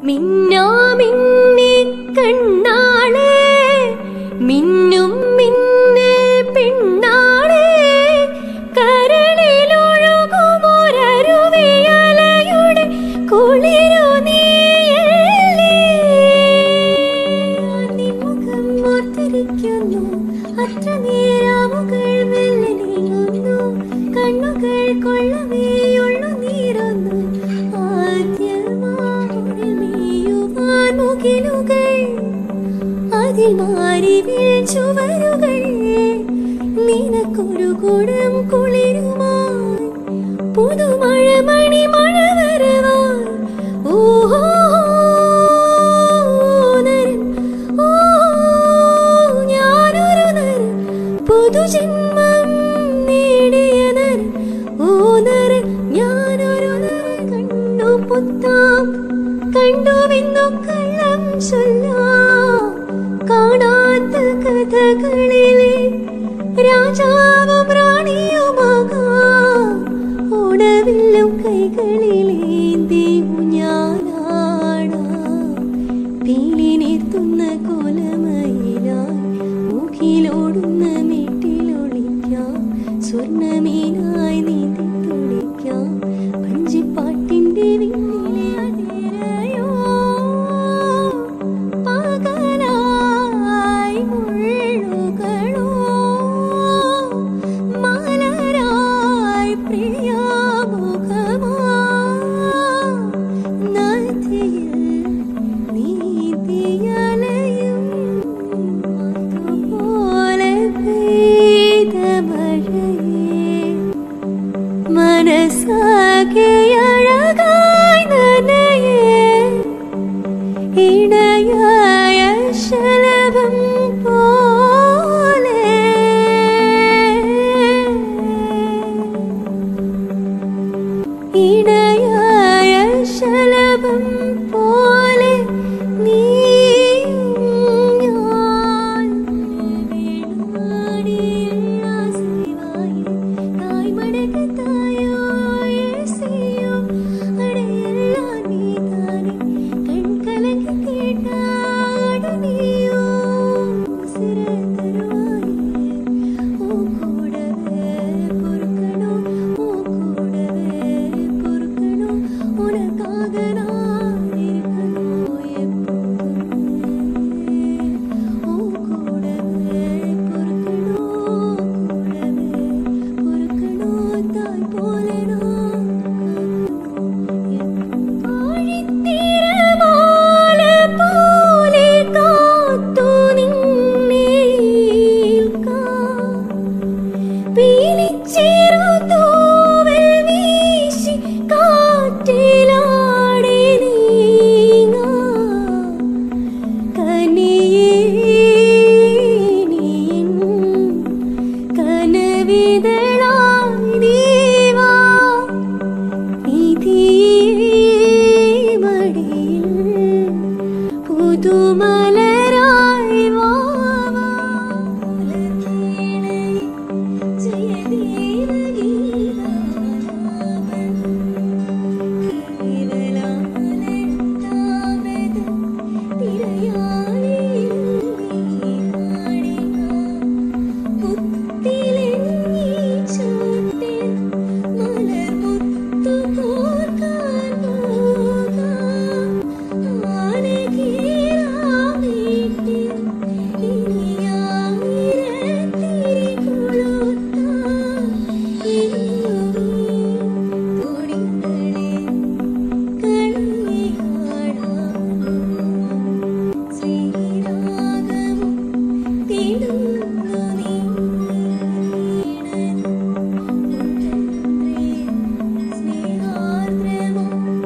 മിന്നാമിന്നി കണ്ണാളെ മിന്നും മിന്നൽ പെണ്ണാളെ കരളിലൊഴുകുമൊരരുവിയലയുടെ കുളിരു നീയല്ലേ നിൻമുഖം ഓർത്തിരിക്കുന്നു അത്ര നേരാമുകൾ മെല്ലെ നീങ്ങുന്നു കണ്ണുകൾ കൊള്ളവേയുള്ളു നീറുന്നു ആദ്യമാവുടെ മേയുവാൻ മുകിലുകൾ അതിൽ മാറി ചുവരുകൾ നിനക്കൊരു കുടം കുളിരുമായി പുതുമഴ മണി മഴ വരവായി ഓഹോ നരൻ ഓ ഞാനൊരു നരൻ പുതുജന്മം നേടിയ നരൻ ഓ നരൻ ഞാനൊരു നരൻ കണ്ടു പുത്താം കണ്ടുവെന്നു കള്ളം ചൊല്ലാം കാണാത്ത കഥകളിലെ രാജാവും റാണിയുമാകാം ഓണവില്ലും കൈകളിലേന്തി ഞാനാടാം പീലിനെത്തുന്ന കോലമയിലായി മുഖിലോടുന്ന മെട്ടിലൊളിക്കാം സ്വർണ്ണമീനായി നീന്തി തുടിക്കാം പഞ്ചിപ്പാട്ടിന്റെ വിണ്ണിലെ അതിരയോ പകലായി മുള്ളുകളോ മലരായി പ്രിയമുഖമാ നദിയിൽ നീതിയലയും അതുപോലെ പെയ്ത മഴയേ മനസ്സാകെ അഴകായി നനയേ ഇണയായ ശലഭം പോലെ ഇണയായ ശലഭം പോലെ നീയും ഞാൻ വേണാടിയുള്ള സിവായി തായ്മടക്ക് തായോ യേശുയോ അടയെല്ലാം നീ താനെ കൺകലങ്കി കേട്ടാടനിയോ ഉസിര തരുവായി ഓ കൂടവേ പൊറുക്കണോ ഓ കൂടവേ പൊറുക്കണോ ഉനക്കാക நான் இருக்கணும் எப்போதுமே ஓ கூடவே பொறுக்கணும் கூடவே பொறுக்கணும் தாய் போல நான் காக்கணும் ആഴിത്തിരമാല പോലെ കാത്തു നിന്നേൽക്കാം പീലിച്ചെറുതൂവൽ വീശി കാറ്റിലാടി നീങ്ങാം. കനിയേ നീൻ കനവിതളായി നീ വാ. നിധിയേ മടിയിൽ പുതുമലരായി വാ വാ. പുലർവേളയിൽ ജയദേവഗീതാലാപനം. കേവലാമലർത്താമത് തിരയാലിൽ നീ പാടിനാം. മുത്തിലെന്നീ ചൂട്ടിൽ മലർമുത്തു കോർക്കാൻ പോകാം. ആനകീറാം വീട്ടിൽ ഇനിയായിരത്തിരി കൊളുത്താം. ഇന്നുമീ തുടികളിൽ കളിയാടാം. ശ്രീരാഗവും തിടുന്നു നീ സ്നേഹാർദ്രമോ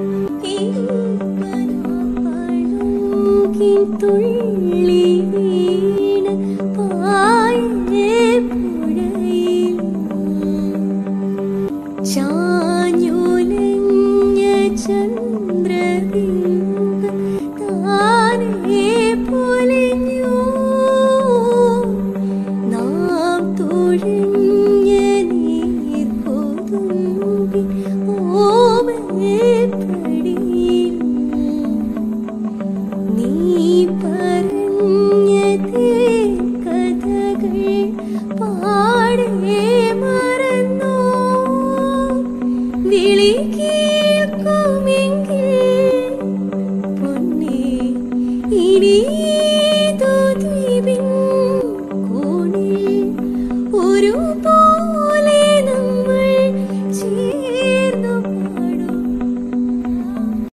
തുള്ളി വീണ് പായേ പുഴയിൽ ചാഞ്ഞുലഞ്ഞ ചന്ദ്രബിംബം താനേ പൊലിഞ്ഞു നാം തുഴഞ്ഞ നീർ കൊതുമ്പി ഓമേ പടിയിൽ പാടേ മറന്നു വിളിക്കേ